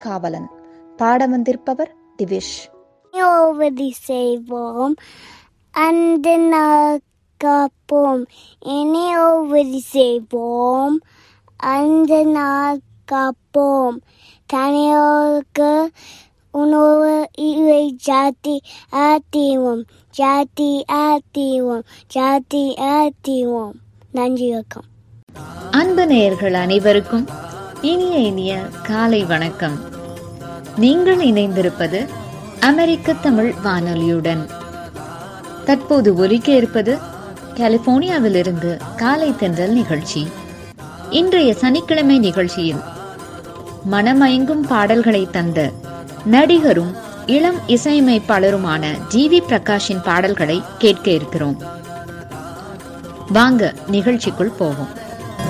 காவலன் பாட வந்திருப்பவர் திவிஷ் ஓவதி செய்வோம் அந்த நாள் காப்போம் இனி ஓவதி செய்வோம் அந்த நாள் காப்போம் தனியோருக்கு உணவு இவை ஜாதி ஆத்திவோம் ஜாதி ஆத்திவோம் ஜாதி ஆத்திவோம் நன்றி வணக்கம் அன்பு நேயர்கள் அனைவருக்கும் இனிய இனிய காலை வணக்கம் நீங்கள் இணைந்திருப்பது அமெரிக்க தமிழ் வானொலியுடன் தற்போது ஒலிக்க இருப்பது கலிபோர்னியாவிலிருந்து காலை தென்றல் நிகழ்ச்சி இன்றைய சனிக்கிழமை நிகழ்ச்சியில் மனமயங்கும் பாடல்களை தந்த நடிகரும் இளம் இசையமைப்பாளருமான ஜி வி பிரகாஷின் பாடல்களை கேட்க இருக்கிறோம் வாங்க நிகழ்ச்சிக்குள் போவோம்